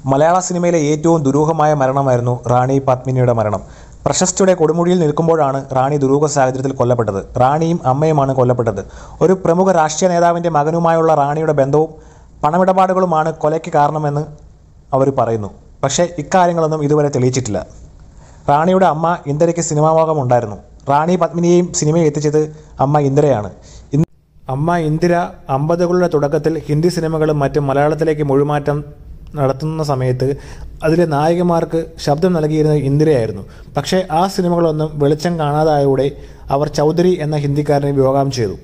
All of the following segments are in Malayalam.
മലയാള സിനിമയിലെ ഏറ്റവും ദുരൂഹമായ മരണമായിരുന്നു റാണി പത്മിനിയുടെ മരണം പ്രശസ്തിയുടെ കൊടുമുടിയിൽ നിൽക്കുമ്പോഴാണ് റാണി ദുരൂഹ സാഹചര്യത്തിൽ കൊല്ലപ്പെട്ടത് റാണിയും അമ്മയുമാണ് കൊല്ലപ്പെട്ടത് ഒരു പ്രമുഖ രാഷ്ട്രീയ നേതാവിൻ്റെ മകനുമായുള്ള റാണിയുടെ ബന്ധവും പണമിടപാടുകളുമാണ് കൊലയ്ക്ക് കാരണമെന്ന് അവർ പറയുന്നു പക്ഷേ ഇക്കാര്യങ്ങളൊന്നും ഇതുവരെ തെളിയിച്ചിട്ടില്ല റാണിയുടെ അമ്മ ഇന്ദിരയ്ക്ക് സിനിമാമോഹം ഉണ്ടായിരുന്നു റാണി പത്മിനിയെയും സിനിമയിൽ എത്തിച്ചത് അമ്മ ഇന്ദിരയാണ് ഇൻ- അമ്മ ഇന്ദിര അമ്പതുകളുടെ തുടക്കത്തിൽ ഹിന്ദി സിനിമകളും മറ്റും മലയാളത്തിലേക്ക് മൊഴിമാറ്റം നടത്തുന്ന സമയത്ത് അതിലെ നായികമാർക്ക് ശബ്ദം നൽകിയിരുന്നത് ഇന്ദിരയായിരുന്നു പക്ഷേ ആ സിനിമകളൊന്നും വെളിച്ചം കാണാതായോടെ അവർ ചൗധരി എന്ന ഹിന്ദിക്കാരനെ വിവാഹം ചെയ്തു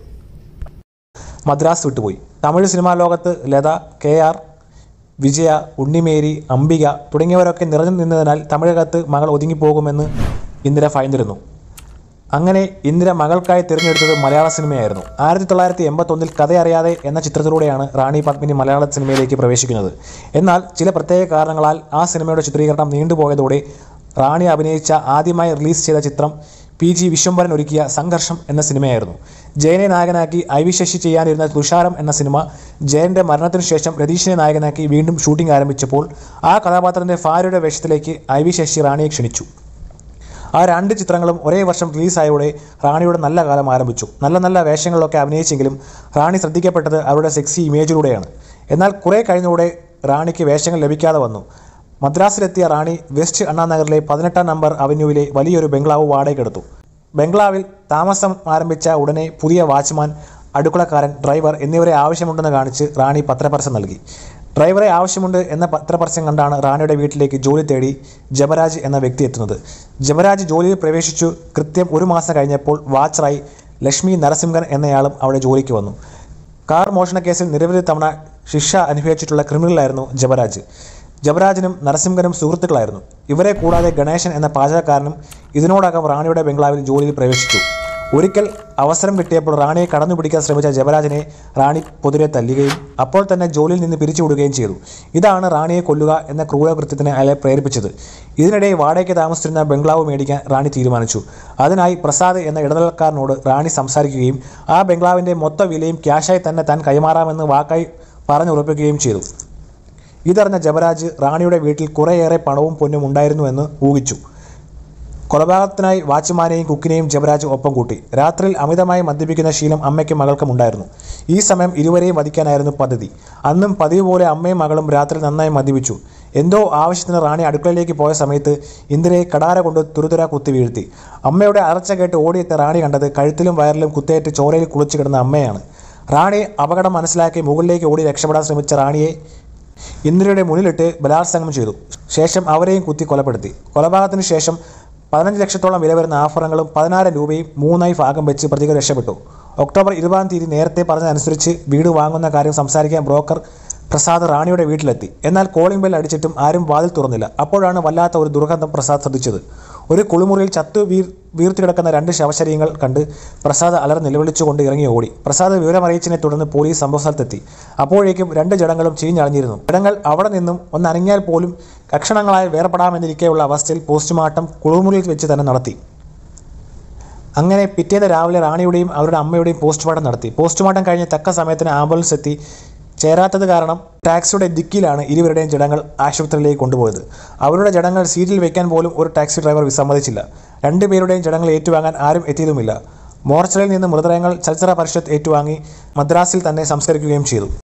മദ്രാസ് വിട്ടുപോയി തമിഴ് സിനിമാ ലോകത്ത് ലത കെ ആർ വിജയ ഉണ്ണിമേരി അംബിക തുടങ്ങിയവരൊക്കെ നിറഞ്ഞു നിന്നതിനാൽ തമിഴകത്ത് മകൾ ഒതുങ്ങിപ്പോകുമെന്ന് ഇന്ദിര ഭയന്നിരുന്നു അങ്ങനെ ഇന്ദിര മകൾക്കായി തിരഞ്ഞെടുത്തത് മലയാള സിനിമയായിരുന്നു ആയിരത്തി തൊള്ളായിരത്തി എൺപത്തൊന്നിൽ കഥയറിയാതെ എന്ന ചിത്രത്തിലൂടെയാണ് റാണി പത്മിനി മലയാള സിനിമയിലേക്ക് പ്രവേശിക്കുന്നത് എന്നാൽ ചില പ്രത്യേക കാരണങ്ങളാൽ ആ സിനിമയുടെ ചിത്രീകരണം നീണ്ടുപോയതോടെ റാണി അഭിനയിച്ച ആദ്യമായി റിലീസ് ചെയ്ത ചിത്രം പി ജി വിശ്വംഭരൻ ഒരുക്കിയ സംഘർഷം എന്ന സിനിമയായിരുന്നു ജയനെ നായകനാക്കി ഐ വി ശശി ചെയ്യാനിരുന്ന തുഷാരം എന്ന സിനിമ ജയന്റെ മരണത്തിനു ശേഷം രതീഷിനെ നായകനാക്കി വീണ്ടും ഷൂട്ടിംഗ് ആരംഭിച്ചപ്പോൾ ആ കഥാപാത്രത്തിന്റെ ഭാര്യയുടെ വേഷത്തിലേക്ക് ഐ വി ശശി റാണിയെ ക്ഷണിച്ചു ആ രണ്ട് ചിത്രങ്ങളും ഒരേ വർഷം റിലീസായോടെ റാണിയുടെ നല്ല കാലം ആരംഭിച്ചു നല്ല നല്ല വേഷങ്ങളിലൊക്കെ അഭിനയിച്ചെങ്കിലും റാണി ശ്രദ്ധിക്കപ്പെട്ടത് അവരുടെ സെക്സി ഇമേജിലൂടെയാണ് എന്നാൽ കുറേ കഴിഞ്ഞതോടെ റാണിക്ക് വേഷങ്ങൾ ലഭിക്കാതെ വന്നു മദ്രാസിലെത്തിയ റാണി വെസ്റ്റ് അണ്ണാനഗറിലെ പതിനെട്ടാം നമ്പർ അവന്യൂവിലെ വലിയൊരു ബംഗ്ലാവ് വാടകയ്ക്കെടുത്തു ബംഗ്ലാവിൽ താമസം ആരംഭിച്ച ഉടനെ പുതിയ വാച്ച്മാൻ അടുക്കളക്കാരൻ ഡ്രൈവർ എന്നിവരെ ആവശ്യമുണ്ടെന്ന് കാണിച്ച് റാണി പത്രപരസ്യം നൽകി ഡ്രൈവറെ ആവശ്യമുണ്ട് എന്ന പത്രപരസ്യം കണ്ടാണ് റാണിയുടെ വീട്ടിലേക്ക് ജോലി തേടി ജബരാജ് എന്ന വ്യക്തി എത്തുന്നത് ജബരാജ് ജോലിയിൽ പ്രവേശിച്ചു കൃത്യം ഒരു മാസം കഴിഞ്ഞപ്പോൾ വാച്ചറായി ലക്ഷ്മി നരസിംഹൻ എന്നയാളും അവിടെ ജോലിക്ക് വന്നു കാർ മോഷണ കേസിൽ നിരവധി തവണ ശിക്ഷ അനുഭവിച്ചിട്ടുള്ള ക്രിമിനലായിരുന്നു ജബരാജ് ജബരാജനും നരസിംഹനും സുഹൃത്തുക്കളായിരുന്നു ഇവരെ കൂടാതെ ഗണേശൻ എന്ന പാചകക്കാരനും ഇതിനോടകം റാണിയുടെ ബംഗ്ലാവിൽ ജോലിയിൽ പ്രവേശിച്ചു ഒരിക്കൽ അവസരം കിട്ടിയപ്പോൾ റാണിയെ കടന്നു പിടിക്കാൻ ശ്രമിച്ച ജബരാജനെ റാണി പൊതുവെ തല്ലുകയും അപ്പോൾ തന്നെ ജോലിയിൽ നിന്ന് പിരിച്ചുവിടുകയും ചെയ്തു ഇതാണ് റാണിയെ കൊല്ലുക എന്ന ക്രൂരകൃത്യത്തിന് അയാളെ പ്രേരിപ്പിച്ചത് ഇതിനിടെ വാടകയ്ക്ക് താമസിച്ചിരുന്ന ബംഗ്ലാവ് മേടിക്കാൻ റാണി തീരുമാനിച്ചു അതിനായി പ്രസാദ് എന്ന ഇടനിലക്കാരനോട് റാണി സംസാരിക്കുകയും ആ ബംഗ്ലാവിൻ്റെ മൊത്ത വിലയും ക്യാഷായി തന്നെ താൻ കൈമാറാമെന്ന് വാക്കായി പറഞ്ഞുറപ്പിക്കുകയും ചെയ്തു ഇതറിഞ്ഞ ജബരാജ് റാണിയുടെ വീട്ടിൽ കുറേയേറെ പണവും പൊന്നും ഉണ്ടായിരുന്നുവെന്ന് ഊഹിച്ചു കൊലപാതകത്തിനായി വാച്ച്മാനെയും കുക്കിനെയും ജബരാജ് ഒപ്പം കൂട്ടി രാത്രിയിൽ അമിതമായി മദ്യപിക്കുന്ന ശീലം അമ്മയ്ക്കും മകൾക്കും ഉണ്ടായിരുന്നു ഈ സമയം ഇരുവരെയും വധിക്കാനായിരുന്നു പദ്ധതി അന്നും പതിവ് പോലെ അമ്മയും മകളും രാത്രി നന്നായി മദ്യപിച്ചു എന്തോ ആവശ്യത്തിന് റാണി അടുക്കളയിലേക്ക് പോയ സമയത്ത് ഇന്ദിരയെ കടാര കൊണ്ട് തുരുതുര കുത്തി വീഴ്ത്തി അമ്മയുടെ അറച്ച കേട്ട് ഓടിയെത്തിയ റാണി കണ്ടത് കഴുത്തിലും വയറിലും കുത്തേറ്റ് ചോരയിൽ കുളിച്ചു കിടന്ന അമ്മയാണ് റാണി അപകടം മനസ്സിലാക്കി മുകളിലേക്ക് ഓടി രക്ഷപ്പെടാൻ ശ്രമിച്ച റാണിയെ ഇന്ദിരയുടെ മുന്നിലിട്ട് ബലാത്സംഗം ചെയ്തു ശേഷം അവരെയും കുത്തി കൊലപ്പെടുത്തി കൊലപാതകത്തിന് ശേഷം പതിനഞ്ച് ലക്ഷത്തോളം വില വരുന്ന ആഭരണങ്ങളും പതിനായിരം രൂപയും മൂന്നായി ഭാഗം വെച്ച് പ്രതികൾ രക്ഷപ്പെട്ടു ഒക്ടോബർ ഇരുപതാം തീയതി നേരത്തെ പറഞ്ഞതനുസരിച്ച് വീട് വാങ്ങുന്ന കാര്യം സംസാരിക്കാൻ ബ്രോക്കർ പ്രസാദ് റാണിയുടെ വീട്ടിലെത്തി എന്നാൽ കോളിംഗ് ബെൽ അടിച്ചിട്ടും ആരും വാതിൽ തുറന്നില്ല അപ്പോഴാണ് വല്ലാത്ത ഒരു ദുർഗന്ധം പ്രസാദ് ശ്രദ്ധിച്ചത് ഒരു കുളിമുറിയിൽ ചത്തു വീർ വീർത്തു കിടക്കുന്ന രണ്ട് ശവശരീരങ്ങൾ കണ്ട് പ്രസാദ് അലർ നിലവിളിച്ചുകൊണ്ട് ഇറങ്ങി ഓടി പ്രസാദ് വിവരമറിയിച്ചതിനെ തുടർന്ന് പോലീസ് സംഭവസ്ഥലത്തെത്തി അപ്പോഴേക്കും രണ്ട് ജഡങ്ങളും ചീഞ്ഞളഞ്ഞിരുന്നു ജഡങ്ങൾ അവിടെ നിന്നും ഒന്ന് അനങ്ങിയാൽ പോലും കഷണങ്ങളായി വേർപെടാമെന്നിരിക്കെയുള്ള അവസ്ഥയിൽ പോസ്റ്റ്മോർട്ടം കുളിമുറിയിൽ വെച്ച് തന്നെ നടത്തി അങ്ങനെ പിറ്റേന്ന് രാവിലെ റാണിയുടെയും അവരുടെ അമ്മയുടെയും പോസ്റ്റ്മോർട്ടം നടത്തി പോസ്റ്റ്മോർട്ടം കഴിഞ്ഞ് തക്ക സമയത്തിന് ആംബുലൻസ് എത്തി ചേരാത്തത് കാരണം ടാക്സിയുടെ ദിക്കിലാണ് ഇരുവരുടെയും ജഡങ്ങൾ ആശുപത്രിയിലേക്ക് കൊണ്ടുപോയത് അവരുടെ ജഡങ്ങൾ സീറ്റിൽ വെക്കാൻ പോലും ഒരു ടാക്സി ഡ്രൈവർ വിസമ്മതിച്ചില്ല രണ്ടുപേരുടെയും ജഡങ്ങൾ ഏറ്റുവാങ്ങാൻ ആരും എത്തിയതുമില്ല മോർച്ചറിയിൽ നിന്ന് മൃതദേഹങ്ങൾ ചലച്ചിത്ര പരിഷത്ത് ഏറ്റുവാങ്ങി മദ്രാസിൽ തന്നെ സംസ്കരിക്കുകയും ചെയ്തു